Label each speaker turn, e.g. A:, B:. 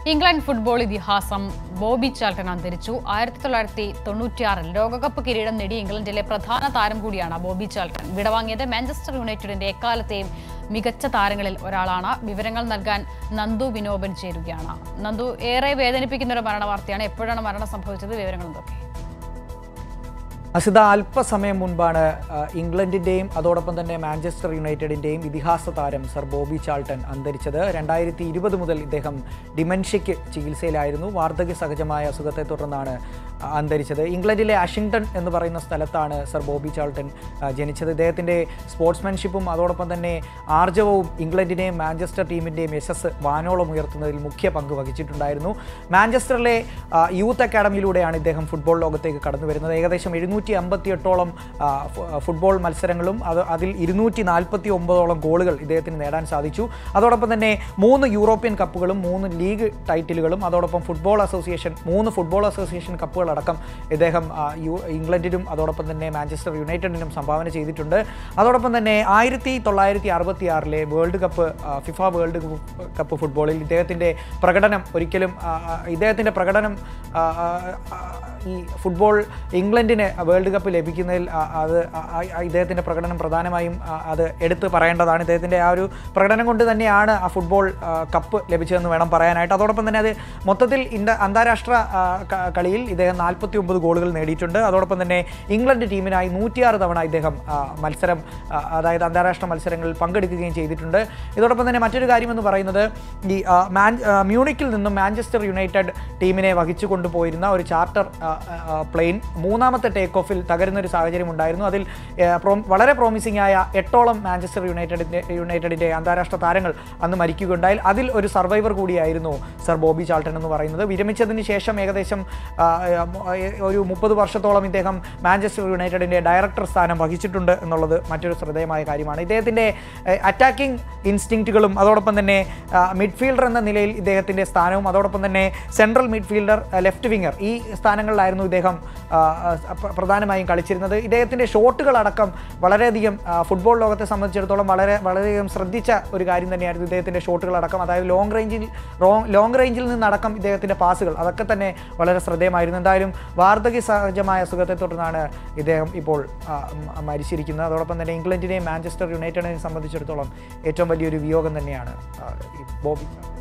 A: England football ഇതിഹാസം Bobby Charlton അന്തരിച്ചു ആയിരത്തി തൊള്ളായിരത്തി തൊണ്ണൂറ്റിയാറിൽ ലോകകപ്പ് കിരീടം നേടിയ ഇംഗ്ലണ്ടിലെ പ്രധാന താരം കൂടിയാണ് ബോബി ചാൾട്ടൺ വിടവാങ്ങിയത് മാഞ്ചസ്റ്റർ യുണൈറ്റഡിന്റെ എക്കാലത്തെയും മികച്ച താരങ്ങളിൽ ഒരാളാണ് വിവരങ്ങൾ നൽകാൻ നന്ദു വിനോബൻ ചേരുകയാണ് നന്ദു ഏറെ വേദനിപ്പിക്കുന്ന ഒരു മരണ വാർത്തയാണ് എപ്പോഴാണ് മരണം സംഭവിച്ചത് വിവരങ്ങൾ എന്തൊക്കെ
B: അസിത അല്പസമയം മുൻപാണ് ആ, ഇംഗ്ലണ്ടിൻ്റെയും അതോടൊപ്പം തന്നെ മാഞ്ചസ്റ്റർ യുണൈറ്റഡിൻ്റെയും ഇതിഹാസ താരം സർ ബോബി ചാൾട്ടൺ അന്തരിച്ചത് രണ്ടായിരത്തി ഇരുപത് മുതൽ ഇദ്ദേഹം ഡിമെൻഷ്യയ്ക്ക് ചികിത്സയിലായിരുന്നു വാർദ്ധക്യ സഹജമായ അസുഖത്തെ തുടർന്നാണ് ആ, അന്തരിച്ചത് ഇംഗ്ലണ്ടിലെ ആഷിംഗ്ടൺ എന്ന് പറയുന്ന സ്ഥലത്താണ് സർ ബോബി ചാൾട്ടൺ ആ, ജനിച്ചത് ഇദ്ദേഹത്തിൻ്റെ സ്പോർട്സ്മാൻഷിപ്പും അതോടൊപ്പം തന്നെ ആർജവവും ഇംഗ്ലണ്ടിനെയും മാഞ്ചസ്റ്റർ ടീമിൻ്റെയും യശസ് വാനോളം ഉയർത്തുന്നതിൽ മുഖ്യ പങ്ക് വഹിച്ചിട്ടുണ്ടായിരുന്നു മാഞ്ചസ്റ്ററിലെ ആ, യൂത്ത് അക്കാഡമിയിലൂടെയാണ് ഇദ്ദേഹം ഫുട്ബോൾ ലോകത്തേക്ക് കടന്നു വരുന്നത് ഏകദേശം എഴുന്നൂറ്റി അമ്പത്തി എട്ടോളം ആ, ഫു- ഫുട്ബോൾ മത്സരങ്ങളും അത് അതിൽ ഇരുന്നൂറ്റി നാൽപ്പത്തി ഒമ്പതോളം ഗോളുകൾ ഇദ്ദേഹത്തിന് നേടാൻ സാധിച്ചു അതോടൊപ്പം തന്നെ മൂന്ന് യൂറോപ്യൻ കപ്പുകളും മൂന്ന് ലീഗ് ടൈറ്റിലുകളും അതോടൊപ്പം ഫുട്ബോൾ അസോസിയേഷൻ മൂന്ന് ഫുട്ബോൾ അസോസിയേഷൻ കപ്പുകളടക്കം ഇദ്ദേഹം ആ, യു ഇംഗ്ലണ്ടിനും അതോടൊപ്പം തന്നെ മാഞ്ചസ്റ്റർ യുണൈറ്റഡിനും സംഭാവന ചെയ്തിട്ടുണ്ട് അതോടൊപ്പം തന്നെ ആയിരത്തി തൊള്ളായിരത്തി അറുപത്തി ആറിലെ വേൾഡ് കപ്പ് ആ, ഫിഫ വേൾഡ് കപ്പ് കപ്പ് ഫുട്ബോളിൽ ഇദ്ദേഹത്തിൻ്റെ പ്രകടനം ഒരിക്കലും ആ, ആ, ഇദ്ദേഹത്തിൻ്റെ പ്രകടനം ആ, ആ, ആ, ഈ ഫുട്ബോൾ ഇംഗ്ലണ്ടിന് വേൾഡ് കപ്പ് ലഭിക്കുന്നതിൽ ആ, അത് ആ, ആ, ഇദ്ദേഹത്തിൻ്റെ പ്രകടനം പ്രധാനമായും ആ, അത് എടുത്ത് പറയേണ്ടതാണ് ഇദ്ദേഹത്തിൻ്റെ ആ ഒരു പ്രകടനം കൊണ്ട് തന്നെയാണ് ആ ഫുട്ബോൾ ആ, കപ്പ് ലഭിച്ചതെന്ന് വേണം പറയാനായിട്ട് അതോടൊപ്പം തന്നെ അത് മൊത്തത്തിൽ ഇന്ത്യ അന്താരാഷ്ട്ര ആ, ക- കളിയിൽ ഇദ്ദേഹം നാൽപ്പത്തി ഒമ്പത് ഗോളുകൾ നേടിയിട്ടുണ്ട് അതോടൊപ്പം തന്നെ ഇംഗ്ലണ്ട് ടീമിനായി നൂറ്റിയാറ് തവണ ഇദ്ദേഹം ആ, മത്സരം ആ, അതായത് അന്താരാഷ്ട്ര മത്സരങ്ങളിൽ പങ്കെടുക്കുകയും ചെയ്തിട്ടുണ്ട് ഇതോടൊപ്പം തന്നെ മറ്റൊരു കാര്യമെന്ന് പറയുന്നത് ഈ ആ, മാൻ ആ, മ്യൂണിക്കിൽ നിന്നും മാഞ്ചസ്റ്റർ യുണൈറ്റഡ് ടീമിനെ വഹിച്ചു കൊണ്ടുപോയിരുന്ന ഒരു ചാർട്ടർ ആ, ആ, പ്ലെയിൻ മൂന്നാമത്തെ ടേക്ക് ഓഫിൽ തകരുന്ന ഒരു സാഹചര്യം ഉണ്ടായിരുന്നു അതിൽ ആ, പ്രോ- വളരെ പ്രോമിസിംഗ് ആയ എട്ടോളം മാഞ്ചസ്റ്റർ യുണൈറ്റഡിൻ്റെ യുണൈറ്റഡിൻ്റെ അന്താരാഷ്ട്ര താരങ്ങൾ അന്ന് മരിക്കുകയുണ്ടായി അതിൽ ഒരു സർവൈവർ കൂടിയായിരുന്നു സർ ബോബി ചാൾട്ടൺ എന്ന് പറയുന്നത് വിരമിച്ചതിന് ശേഷം ഏകദേശം ആ, ആ, ഒരു മുപ്പത് വർഷത്തോളം ഇദ്ദേഹം മാഞ്ചസ്റ്റർ യുണൈറ്റഡിൻ്റെ ഡയറക്ടർ സ്ഥാനം വഹിച്ചിട്ടുണ്ട് എന്നുള്ളത് മറ്റൊരു ശ്രദ്ധേയമായ കാര്യമാണ് ഇദ്ദേഹത്തിൻ്റെ അറ്റാക്കിംഗ് ഇൻസ്റ്റിങ്ക്റ്റുകളും അതോടൊപ്പം തന്നെ മിഡ്ഫീൽഡർ എന്ന നിലയിൽ ഇദ്ദേഹത്തിൻ്റെ സ്ഥാനവും അതോടൊപ്പം തന്നെ സെൻട്രൽ മിഡ്ഫീൽഡർ ലെഫ്റ്റ് വിങ്ങർ ഈ സ്ഥാനങ്ങളിലായിരുന്നു ഇദ്ദേഹം ആ, ആ, പ്ര- പ്രധാനമായും കളിച്ചിരുന്നത് ഇദ്ദേഹത്തിൻ്റെ ഷോട്ടുകളടക്കം വളരെയധികം ആ, ഫുട്ബോൾ ലോകത്തെ സംബന്ധിച്ചിടത്തോളം വളരെ വളരെയധികം ശ്രദ്ധിച്ച ഒരു കാര്യം തന്നെയായിരുന്നു ഇദ്ദേഹത്തിൻ്റെ ഷോട്ടുകളടക്കം അതായത് ലോങ് റേഞ്ചിൽ ലോങ് റേഞ്ചിൽ നിന്നടക്കം ഇദ്ദേഹത്തിൻ്റെ പാസുകൾ അതൊക്കെ തന്നെ വളരെ ശ്രദ്ധേയമായിരുന്നു എന്തായാലും വാർദ്ധക്യ സഹജമായ അസുഖത്തെ തുടർന്നാണ് ഇദ്ദേഹം ഇപ്പോൾ ആ, മ- മരിച്ചിരിക്കുന്നത് അതോടൊപ്പം തന്നെ ഇംഗ്ലണ്ടിനെയും മാഞ്ചസ്റ്റർ യുണൈറ്റഡിനെയും സംബന്ധിച്ചിടത്തോളം ഏറ്റവും വലിയൊരു വിയോഗം തന്നെയാണ് ആ, ഈ ബോബി